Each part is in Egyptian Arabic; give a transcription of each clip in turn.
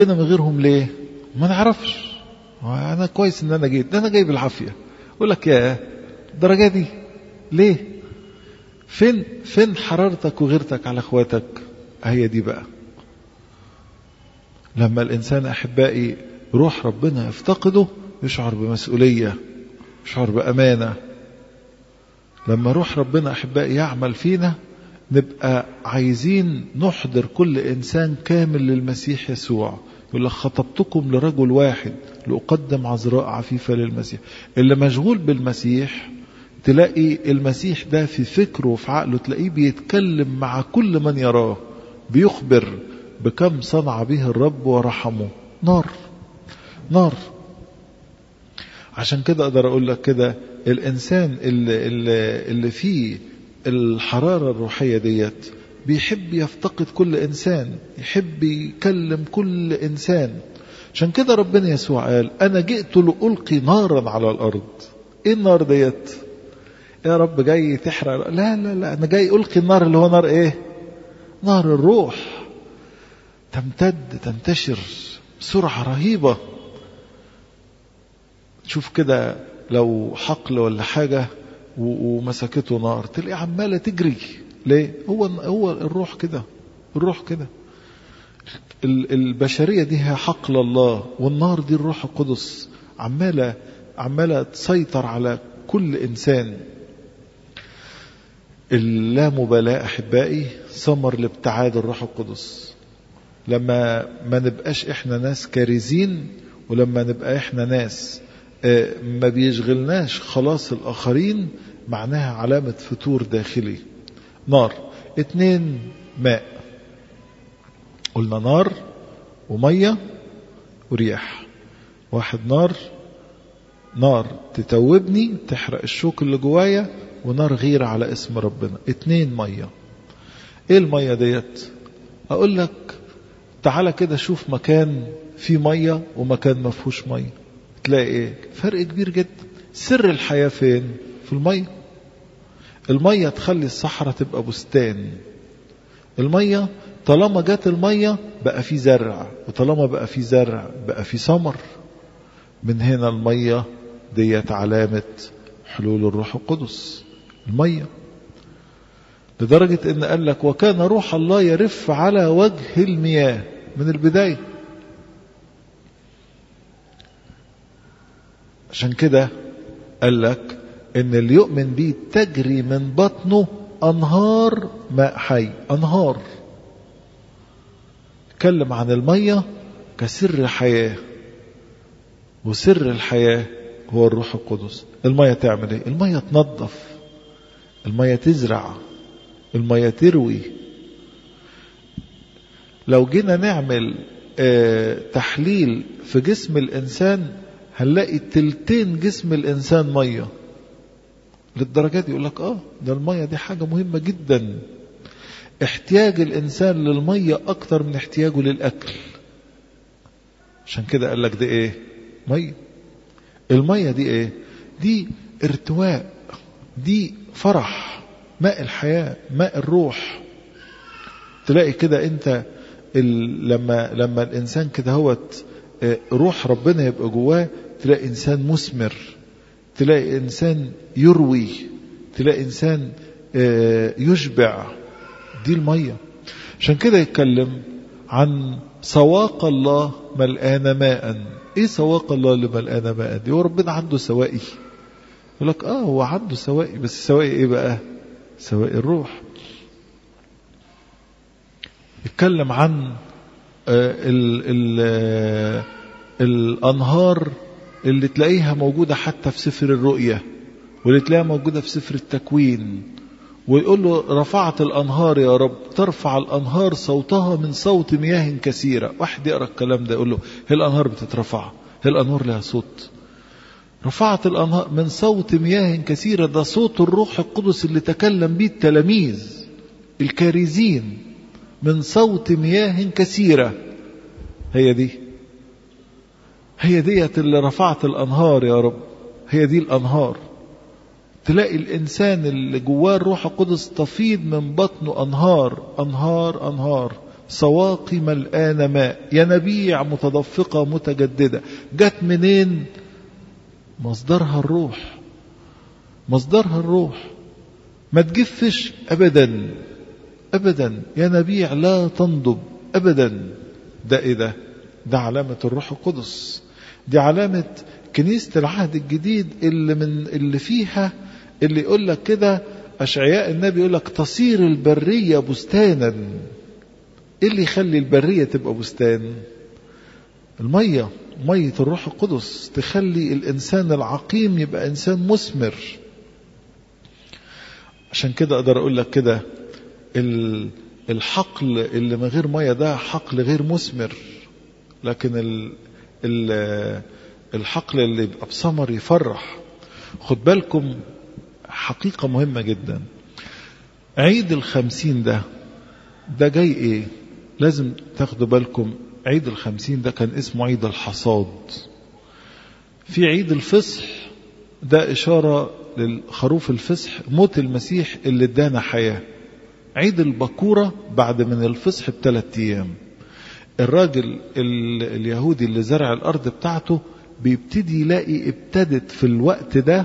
من غيرهم ليه ما نعرفش انا كويس ان انا جيت ده انا جاي بالعافيه يقول لك يا الدرجه دي ليه فين فين حرارتك وغيرتك على اخواتك هي دي بقى لما الانسان احبائي روح ربنا يفتقده يشعر بمسؤوليه يشعر بامانه لما روح ربنا احبائي يعمل فينا نبقى عايزين نحضر كل انسان كامل للمسيح يسوع يقول لك خطبتكم لرجل واحد لأقدم عذراء عفيفة للمسيح اللي مشغول بالمسيح تلاقي المسيح ده في فكره وفي عقله تلاقيه بيتكلم مع كل من يراه بيخبر بكم صنع به الرب ورحمه نار نار عشان كده اقدر اقول لك كده الانسان اللي, اللي, اللي فيه الحرارة الروحية ديت بيحب يفتقد كل إنسان يحب يكلم كل إنسان عشان كده ربنا يسوع قال أنا جئت لألقي نارا على الأرض إيه النار ديت يا رب جاي تحرق لا لا لا أنا جاي ألقي النار اللي هو نار إيه نار الروح تمتد تنتشر بسرعة رهيبة شوف كده لو حقل ولا حاجة ومسكته نار تلاقي عمالة تجري ليه هو هو الروح كده الروح كده البشرية دي هي حقل الله والنار دي الروح القدس عمالة عمالة تسيطر على كل إنسان اللامبالاة أحبائي ثمر لابتعاد الروح القدس لما ما نبقاش احنا ناس كارزين ولما نبقى احنا ناس ما بيشغلناش خلاص الآخرين معناها علامة فتور داخلي نار اتنين ماء قلنا نار ومية ورياح واحد نار نار تتوبني تحرق الشوك اللي جوايا ونار غير على اسم ربنا اتنين مية ايه المية ديت اقول لك تعالى كده شوف مكان فيه مية ومكان ما فيهوش مية تلاقي ايه فرق كبير جدا سر الحياة فين في المية المية تخلي الصحراء تبقى بستان المية طالما جت المية بقى في زرع وطالما بقى في زرع بقى في ثمر من هنا المية ديت علامة حلول الروح القدس المية لدرجة ان قال لك وكان روح الله يرف على وجه المياه من البداية عشان كده قال لك ان اللي يؤمن بيه تجري من بطنه انهار ماء حي انهار اتكلم عن المية كسر حياة وسر الحياة هو الروح القدس المية تعمل ايه المية تنظف المية تزرع المية تروي لو جينا نعمل اه تحليل في جسم الانسان هنلاقي تلتين جسم الانسان ميه للدرجة دي يقول لك اه ده المية دي حاجة مهمة جدا احتياج الانسان للمية اكتر من احتياجه للاكل عشان كده قال لك ده ايه مية المية دي ايه دي ارتواء دي فرح ماء الحياة ماء الروح تلاقي كده انت لما لما الانسان كده هوت روح ربنا يبقى جواه تلاقي انسان مثمر تلاقي انسان يروي تلاقي انسان يشبع دي المية عشان كده يتكلم عن سواق الله ملآن ماء ايه سواق الله اللي ملآن ماء دي هو ربنا عنده سوائي يقول لك اه هو عنده سوائي بس السوائي ايه بقى سوائي الروح يتكلم عن ال ال الأنهار اللي تلاقيها موجودة حتى في سفر الرؤية واللي تلاقيها موجودة في سفر التكوين ويقول له رفعت الأنهار يا رب ترفع الأنهار صوتها من صوت مياه كثيرة واحد يقرأ الكلام ده يقول له هي الأنهار بتترفع هي الأنهار لها صوت رفعت الأنهار من صوت مياه كثيرة ده صوت الروح القدس اللي تكلم به التلاميذ الكارزين من صوت مياه كثيرة هي دي هي ديت اللي رفعت الأنهار يا رب هي دي الأنهار تلاقي الإنسان اللي جواه الروح القدس تفيض من بطنه أنهار أنهار أنهار سواقي ملآن ماء ينابيع متدفقة متجددة جت منين مصدرها الروح مصدرها الروح ما تجفش أبدا أبدا ينابيع لا تنضب أبدا ده إيه ده ده علامة الروح القدس دي علامة كنيسة العهد الجديد اللي من اللي فيها اللي يقول لك كده أشعياء النبي يقول لك تصير البرية بستانا إيه اللي يخلي البرية تبقى بستان المية مية الروح القدس تخلي الإنسان العقيم يبقى إنسان مثمر عشان كده أقدر أقول لك كده الحقل اللي من غير مية ده حقل غير مثمر لكن ال ال الحقل اللي يبقى بثمر يفرح خد بالكم حقيقة مهمة جدا عيد الخمسين ده ده جاي ايه لازم تاخدوا بالكم عيد الخمسين ده كان اسمه عيد الحصاد في عيد الفصح ده إشارة للخروف الفصح موت المسيح اللي ادانا حياة عيد البكورة بعد من الفصح بثلاث أيام الراجل اليهودي اللي زرع الأرض بتاعته بيبتدي يلاقي ابتدت في الوقت ده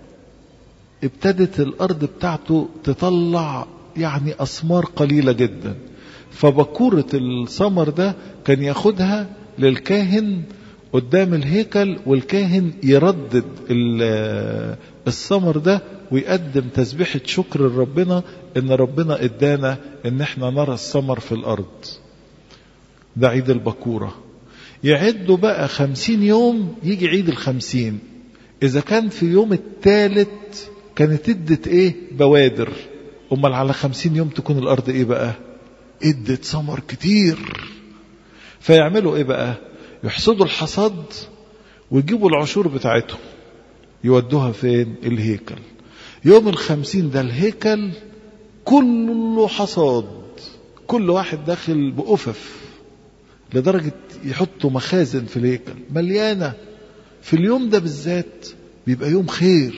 ابتدت الأرض بتاعته تطلع يعني أثمار قليلة جدا فبكورة الثمر ده كان ياخدها للكاهن قدام الهيكل والكاهن يردد الثمر ده ويقدم تسبيحة شكر لربنا ان ربنا ادانا ان احنا نرى الثمر في الارض ده عيد البكورة يعدوا بقى خمسين يوم يجي عيد الخمسين اذا كان في يوم الثالث كانت ادت ايه بوادر امال على خمسين يوم تكون الارض ايه بقى ادت ثمر كتير فيعملوا ايه بقى يحصدوا الحصاد ويجيبوا العشور بتاعتهم يودوها فين الهيكل يوم الخمسين ده الهيكل كله حصاد كل واحد داخل بأفف لدرجة يحطوا مخازن في الهيكل مليانة في اليوم ده بالذات بيبقى يوم خير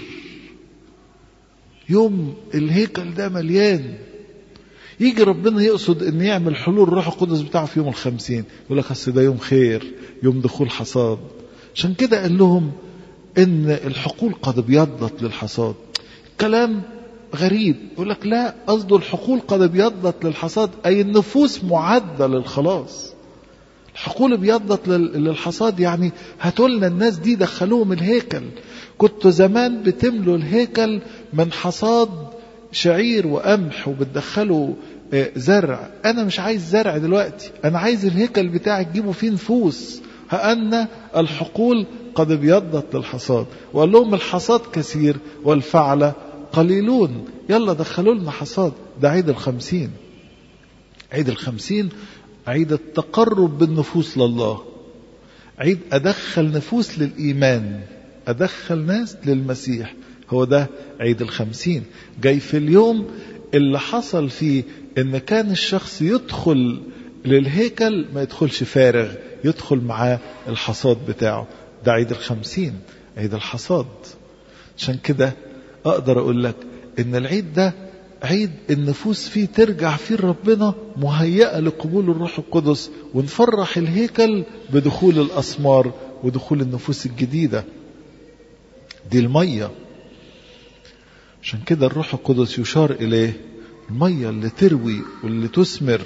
يوم الهيكل ده مليان يجي ربنا يقصد ان يعمل حلول الروح القدس بتاعه في يوم الخمسين يقول لك اصل ده يوم خير يوم دخول حصاد عشان كده قال لهم ان الحقول قد ابيضت للحصاد كلام غريب يقول لك لا قصده الحقول قد ابيضت للحصاد اي النفوس معده للخلاص الحقول ابيضت للحصاد يعني هاتوا لنا الناس دي دخلوهم الهيكل كنتوا زمان بتملوا الهيكل من حصاد شعير وقمح وبتدخلوا زرع انا مش عايز زرع دلوقتي انا عايز الهيكل بتاعي تجيبوا فيه نفوس هأن الحقول قد ابيضت للحصاد وقال لهم الحصاد كثير والفعل قليلون يلا دخلوا لنا حصاد ده عيد الخمسين عيد الخمسين عيد التقرب بالنفوس لله عيد أدخل نفوس للإيمان أدخل ناس للمسيح هو ده عيد الخمسين جاي في اليوم اللي حصل فيه ان كان الشخص يدخل للهيكل ما يدخلش فارغ يدخل معاه الحصاد بتاعه ده عيد الخمسين عيد الحصاد عشان كده اقدر اقول لك ان العيد ده عيد النفوس فيه ترجع فيه ربنا مهيئة لقبول الروح القدس ونفرح الهيكل بدخول الأسمار ودخول النفوس الجديدة دي المية عشان كده الروح القدس يشار إليه المية اللي تروي واللي تثمر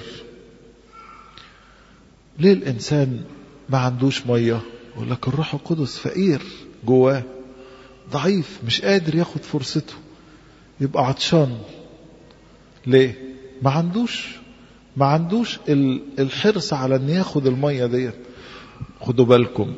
ليه الإنسان ما عندوش مية يقول لك الروح القدس فقير جواه ضعيف مش قادر ياخد فرصته يبقى عطشان ليه ما عندوش ما عندوش الحرص على ان ياخد الميه ديت خدوا بالكم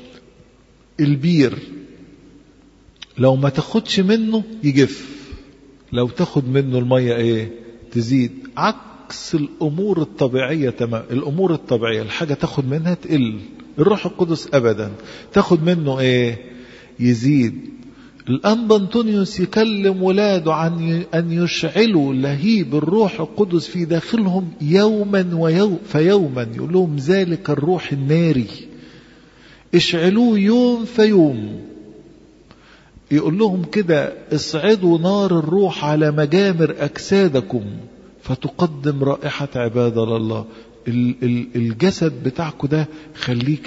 البير لو ما تاخدش منه يجف لو تاخد منه الميه ايه تزيد عكس الامور الطبيعيه تمام الامور الطبيعيه الحاجه تاخد منها تقل الروح القدس ابدا تاخد منه ايه يزيد الأنبا أنطونيوس يكلم ولاده عن أن يشعلوا لهيب الروح القدس في داخلهم يوما ويوم فيوما يقول لهم ذلك الروح الناري اشعلوه يوم فيوم يقول لهم كده اصعدوا نار الروح على مجامر أجسادكم فتقدم رائحة عبادة لله ال- ال- الجسد بتاعكم ده خليه